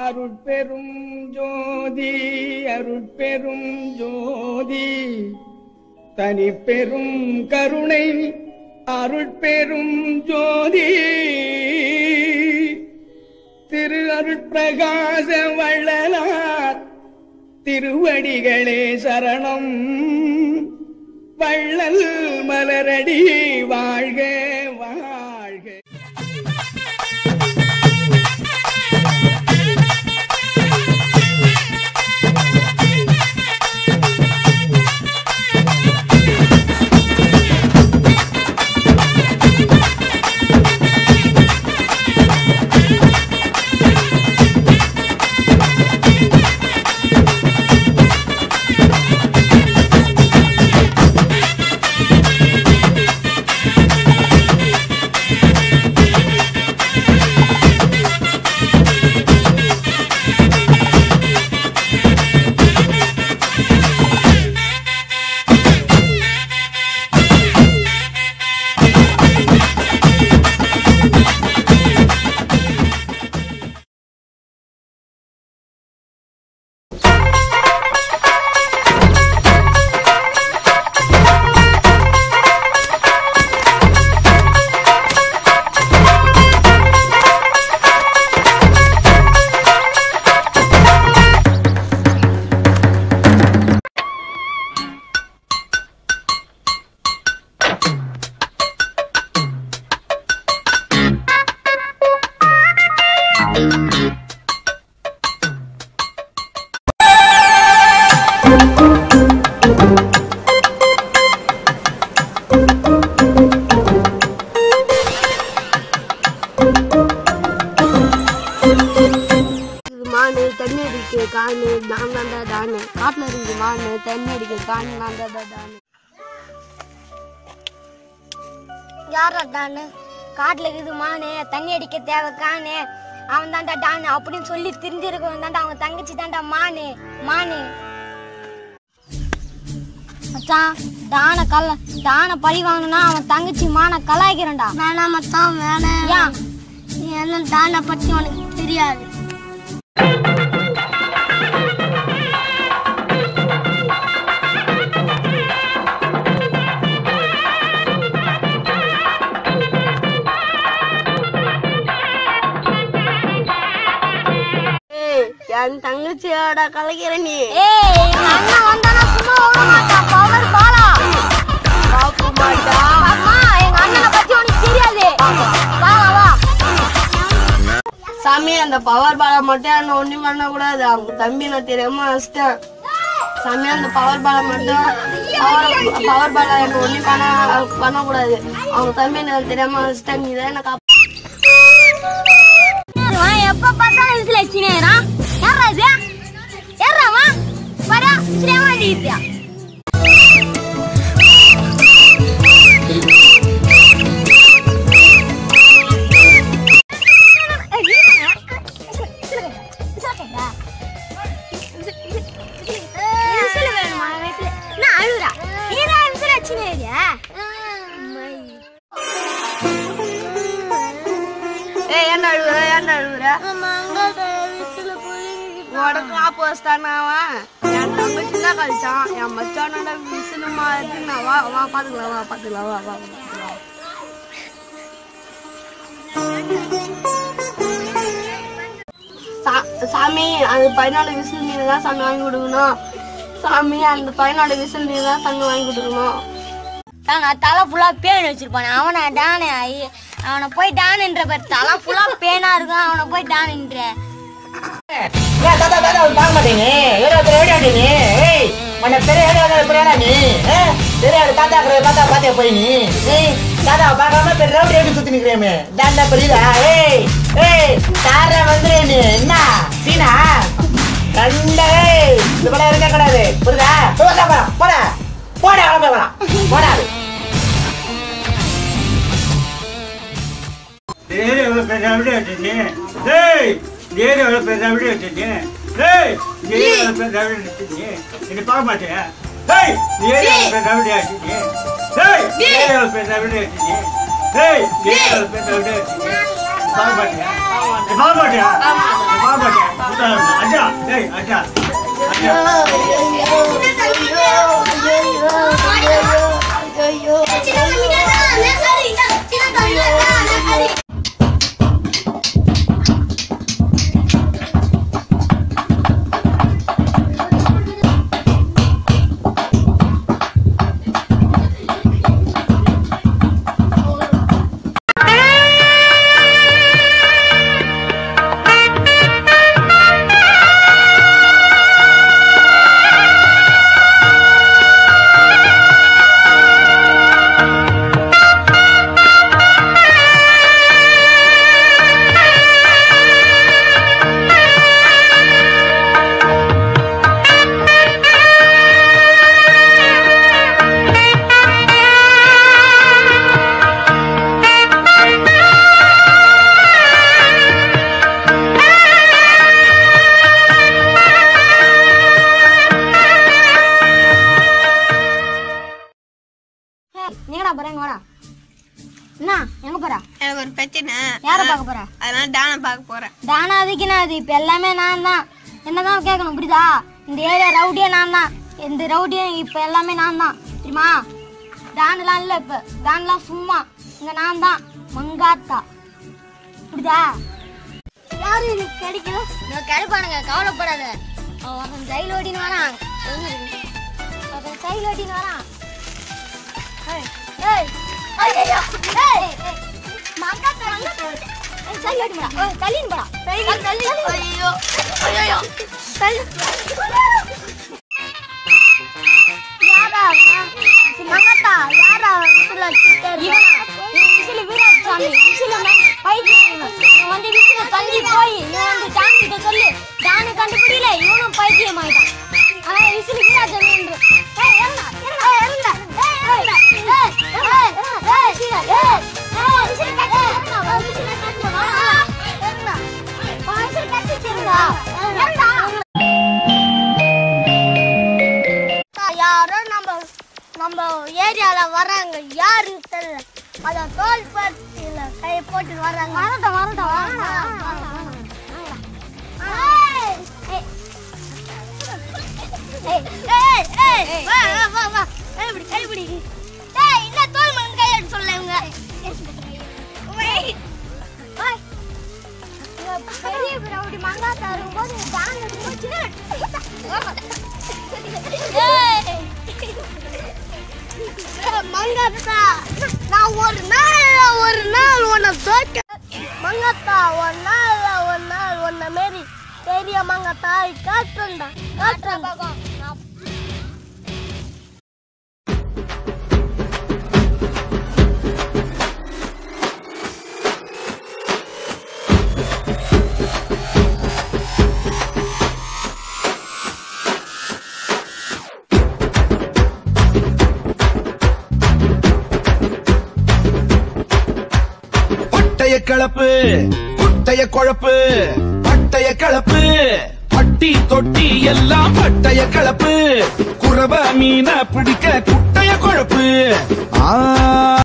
அருட்பெரும் ஜோதி அருட்பெரும் ஜோதி தனிப்பெரும் கருணை அருட்பெரும் ஜோதி திரு அருட்பிரகாச வள்ளலார் திருவடிகளே சரணம் வள்ளல் மலரடி வாழ்க வாழ்க இது மானு தண்ணி அடிக்க காணு நான் தாண்டா தானு காட்டுல இருந்து மானு தண்ணி அடிக்க காணு நான் தாண்டா தானு யாரா டானு காட்டுல இருக்குது மானு தண்ணி அடிக்க தேவை காணு அவன் தான்டா டானு அப்படின்னு சொல்லி தெரிஞ்சிருக்கவன் தான்டா அவன் தங்கச்சி தான்டா மானு மானு மச்சான் டான கல்ல டான பழி வாங்கினா அவன் தங்கச்சி மான கலாய்க்கிறான்டா வேணாம் மச்சான் வேணாம் ஏன் நீ என்ன தானை பத்தி உனக்கு தெரியாது ஏய், என் தங்கச்சியோட கலைக்கிற நீ ஏய் எங்க அண்ணன் வந்தானா சும்மா விட மாட்டான் பவர் பாலா பாப்பு மாட்டா அம்மா எங்க அண்ணனை பத்தி உனக்கு தெரியாது வா வா வா சாமி அந்த பவர் பாலை மட்டும் என்ன ஒண்ணும் பண்ண கூடாது அவங்க தம்பி நான் தெரியாம வச்சிட்டேன் சாமி அந்த பவர் பாலை மட்டும் பவர் பவர் பாலை என்ன ஒண்ணும் பண்ண பண்ணக்கூடாது அவங்க தம்பி நான் தெரியாம வச்சிட்டேன் நீ தான் எனக்கு இவன் எப்ப பார்த்தாலும் விசில் அடிச்சுனேறான் யாரா இது யாராவா வரா சிரியாம அடிக்கிறியா ஏய் என்ன அழுகுற என்ன அழுகுற உடம்பு ஆப்பு வச்சிட்டானா அவன் என் தங்கச்சி தான் கழிச்சான் என் மச்சானோட விசிலுமா இருக்கு நான் வா வா பாத்துக்கலாம் வா பாத்துக்கலாம் வா வா பாத்துக்கலாம் சா- சாமி அந்த பையனோட விசில் நீங்க தான் சாமி வாங்கி கொடுக்கணும் சாமி அந்த பையனோட விசில் நீங்க தான் சாமி வாங்கி கொடுக்கணும் நான் தலை ஃபுல்லா பேன் வச்சிருப்பானே அவனை டானு ஐ- அவனை போய் டானுன்ற பேர் தலை ஃபுல்லா பேனா இருக்கும் அவனை போய் டானுன்ற ஏன் தாத்தா தாத்தா அவன் பார்க்க மாட்டேங்க ஏடா பெரிய ஏடாடி நீ ஏய் உன்னை பெரிய ஏடா பெரிய நீ ஏ? தெரியாது தாத்தா இருக்கிற தாத்தா பார்த்தே போய் நீ ஏய் தாத்தா பார்க்காம பெரிய ரவுடி எப்படி சுத்தி நிக்கிறேமே தாண்டா பெரியதா ஏய் ஏய் தார வந்துரு நீ என்ன சீனா கண்ட ஏய் இது போல இருக்க கூடாது புரியுதா போடா போடா போடா போடா கிளம்ப போடா போடா ஏரியா எவ்வளோ பெரிய அப்படி வச்சுச்சு டேய் ஏரியா எவ்வளோ பெரிய அப்படி வச்சுச்சு டேய் ஏரியா எவ்வளோ பெரிய அப்படி வச்சுச்சு நீ பார்க்க மாட்டியா டேய் ஏரியா எவ்வளோ பெரிய அப்படி வச்சுச்சு டேய் ஏரியா எவ்வளோ பெரிய அப்படி வச்சுச்சு டேய் ஏரியா எவ்வளோ பெரிய அப்படி வச்சுச்சு பார்க்க மாட்டியா நீ பார்க்க மாட்டியா நீ பார்க்க பார்க்க மாட்டேன் சுத்தம் அஜா டேய் அஜா அஜா நீங்கடா போற எங்க வாடா என்ன எங்க போற எனக்கு ஒரு பிரச்சனை யார பார்க்க போற அதனால டானை பார்க்க போறேன் தானா அதுக்கு நான் அது இப்ப எல்லாமே நான் தான் என்னதான் கேட்கணும் புரியுதா இந்த ஏரியா ரவுடியே நான் தான் இந்த ரவுடியும் இப்ப எல்லாமே நான் தான் தெரியுமா டான்லாம் இல்ல இப்ப டான்லாம் சும்மா இங்க நான் தான் மங்காத்தா புரியுதா யாரு இது கிடைக்கல நான் கிடைப்பானுங்க கவலைப்படாத அவன் ஒருத்தன் ஜெயில் ஓட்டின்னு வரான் ஒருத்தன் ஜெயில் ஓட்டின்னு வரான் ஏய், ஏய், ஐயையோ, ஏய், ஏய், மங்காத்தா, மங்காத்தா. ஏய், ஜெயில் ஓட்டின்னு போடா. ஏய், தள்ளின்னு போடா. தள்ளி, தள்ளி. ஐயோ, ஐயோ, தள்ளி. யாரா அவன்? மங்காத்தா, யாரா அவன்? விசில் அடிச்சுட்டே இருக்கான். இவன் விசில் வீராசாமி. விசில் அவன் பைத்தியம் இவன். இவன் வந்து விசில தள்ளி போய் இவன் வந்து டான் கிட்ட சொல்லி டானு கண்டுபிடிக்கல இவனும் பைத்தியம் ஆயிட்டான் ஆனா விசில் வீராசாமி என்று ஏய், இறங்குடா, இறங்குடா, இறங்குடா. ஏய், இறங்குடா. ஏய், ஏய், ஏய், விசில், ஏய், ஏய், விசில் கட்டு, இறங்குடா, வா, விசில் கட்டு, வா, இறங்குடா. வா, விசில் கட்டு, இறங்குடா. இறங்குடா. யாரோ நம்ம நம்ம ஏரியால வராங்க யாருன்னு தெரியல அத தோல் பட்டியில கையை போட்டு வராங்க வரட்டும் வரட்டும் பெரிய பிரவுடி மங்காத்தா இருக்கும்போது டான் எடுக்கும்போது ஏய் மங்கத்தா நான் ஒரு நாள் ஒரு நாள் உன்னை தோக்க மங்கத்தா ஒரு நாள் ஒரு நாள் உன்னை மாரி பெரிய மங்கத்தா காட்டுறா காட்டுறேன் பட்டய கலப்பு குட்டைய குழப்பு பட்டய கலப்பு பட்டி தொட்டி எல்லாம் பட்டய கலப்பு குறவ மீன பிடிக்க குட்டைய குழப்பு ஆ